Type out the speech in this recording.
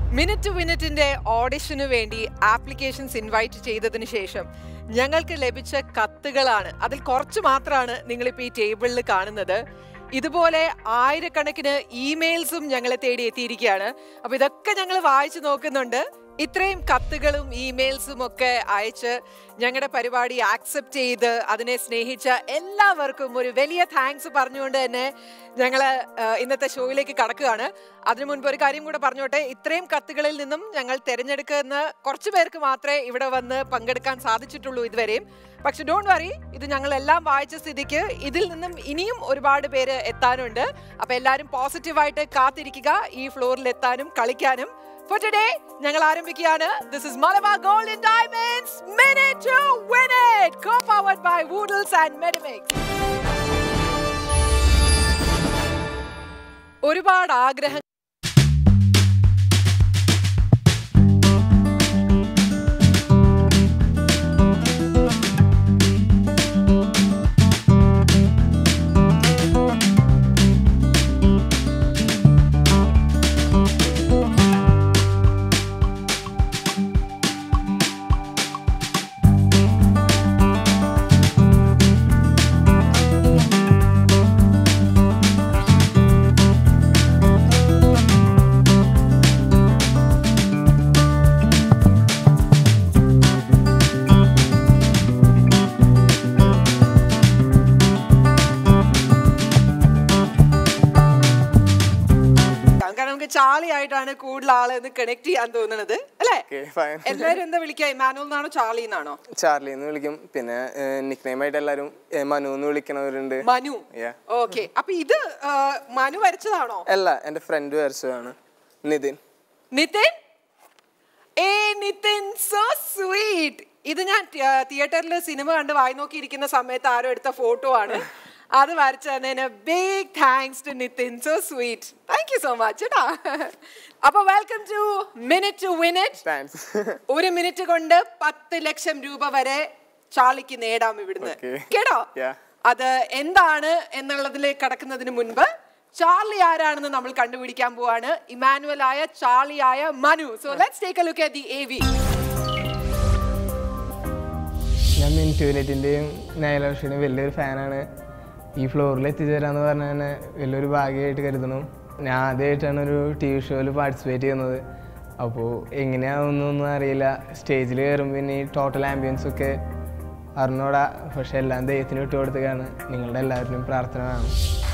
Minute മിനിറ്റിന്റെ ഓഡിഷന് വേണ്ടി applications invite ചെയ്തതിന് ശേഷം ഞങ്ങൾക്ക് ലഭിച്ച കത്തുകളാണ് അതിൽ കുറച്ച് മാത്രമാണ് നിങ്ങളിപ്പോൾ ഈ ടേബിളിൽ കാണുന്നത് ഇതുപോലെ ആയിരക്കണക്കിന് ഇമെയിൽസും ഞങ്ങളെ തേടി എത്തിയിരിക്കുകയാണ് അപ്പൊ ഇതൊക്കെ ഞങ്ങൾ വായിച്ചു നോക്കുന്നുണ്ട് ഇത്രയും കത്തുകളും ഇമെയിൽസും ഒക്കെ അയച്ച് ഞങ്ങളുടെ പരിപാടി ആക്സെപ്റ്റ് ചെയ്ത് അതിനെ സ്നേഹിച്ച എല്ലാവർക്കും ഒരു വലിയ താങ്ക്സ് പറഞ്ഞുകൊണ്ട് തന്നെ ഞങ്ങൾ ഇന്നത്തെ ഷോയിലേക്ക് കടക്കുകയാണ് അതിനു മുൻപ് ഒരു കാര്യം കൂടെ പറഞ്ഞോട്ടെ ഇത്രയും കത്തുകളിൽ നിന്നും ഞങ്ങൾ തിരഞ്ഞെടുക്കുന്ന കുറച്ച് പേർക്ക് മാത്രമേ ഇവിടെ വന്ന് പങ്കെടുക്കാൻ സാധിച്ചിട്ടുള്ളൂ ഇതുവരെയും പക്ഷെ ഡോണ്ട് വറി ഇത് ഞങ്ങൾ എല്ലാം വായിച്ച സ്ഥിതിക്ക് ഇതിൽ നിന്നും ഇനിയും ഒരുപാട് പേര് എത്താനുണ്ട് അപ്പൊ എല്ലാവരും പോസിറ്റീവായിട്ട് കാത്തിരിക്കുക ഈ ഫ്ലോറിൽ എത്താനും കളിക്കാനും For today, ഞങ്ങൾ ആരംഭിക്കുകയാണ് this is Malabar Gold and Diamonds minute to win it co powered by Woodles and Medimix ഒരുപാട് ആഗ്രഹം കാരണം നമുക്ക് ചാളി ആയിട്ടാണ് കൂടുതൽ ആളെ കണക്ട് ചെയ്യാൻ തോന്നുന്നത് അല്ലേ Okay, fine. എല്ലാരും എന്താ വിളിക്കുക ഇമാനുവൽ എന്നാണോ ചാർലി എന്നാണോ ചാർലി എന്ന് വിളിക്കും പിന്നെ നിക്നെയിം ആയിട്ട് എല്ലാരും ഏ, മനു എന്ന് വിളിക്കണവരുണ്ട് മനു Yeah. ഓക്കെ അപ്പൊ ഇത് ആ, മനു വരച്ചതാണോ അല്ല എന്റെ ഫ്രണ്ട് വരച്ചതാണ് നിതിൻ നിതിൻ ഏ നിതിൻ സോ സ്വീറ്റ് ഇത് ഞാൻ തിയേറ്ററിൽ സിനിമ കണ്ട് വായി നോക്കിയിരിക്കുന്ന സമയത്ത് ആരോ എടുത്ത ഫോട്ടോ ആണ് അത് വരച്ചു തന്നതിന് big thanks to Nithin so sweet thank you so much കേട്ടാ അപ്പൊ welcome to minute to win it thanks ഒരു മിനിറ്റ് കൊണ്ട് പത്ത് ലക്ഷം രൂപ വരെ ചാളിക്ക് നേടാം ഇവിടുന്ന് Okay. കേട്ടോ Yeah. അത് എന്താണ് എന്നുള്ളതിലേക്ക് കടക്കുന്നതിന് മുൻപ് ചാർലി ആരാണെന്ന് നമ്മൾ കണ്ടുപിടിക്കാൻ പോവാണ് ഇമാനുവൽ ആയ ചാർലി ആയ Manu so let's take a look at the AV ഞാൻ മിനിറ്റ് യൂണിറ്റിൻ്റെയും നയലോഷയുടെയും വലിയൊരു ഫാനാണ് ഈ ഫ്ലോറിൽ എത്തിച്ചേരാന്ന് പറഞ്ഞാൽ തന്നെ വലിയൊരു ഭാഗ്യമായിട്ട് കരുതണം ഞാൻ ആദ്യമായിട്ടാണ് ഒരു ടി വി ഷോയിൽ പാർട്ടിസിപ്പേറ്റ് ചെയ്യുന്നത് അപ്പോൾ എങ്ങനെയാവുന്നൊന്നും അറിയില്ല സ്റ്റേജിൽ കയറുമ്പോൾ പിന്നെ ഈ ടോട്ടൽ ആംബിയൻസ് ഒക്കെ അറിഞ്ഞൂടാ പക്ഷെ എല്ലാം ദൈവത്തിന് വിട്ടു കൊടുത്തതാണ് നിങ്ങളുടെ എല്ലാവരുടെയും പ്രാർത്ഥന വേണം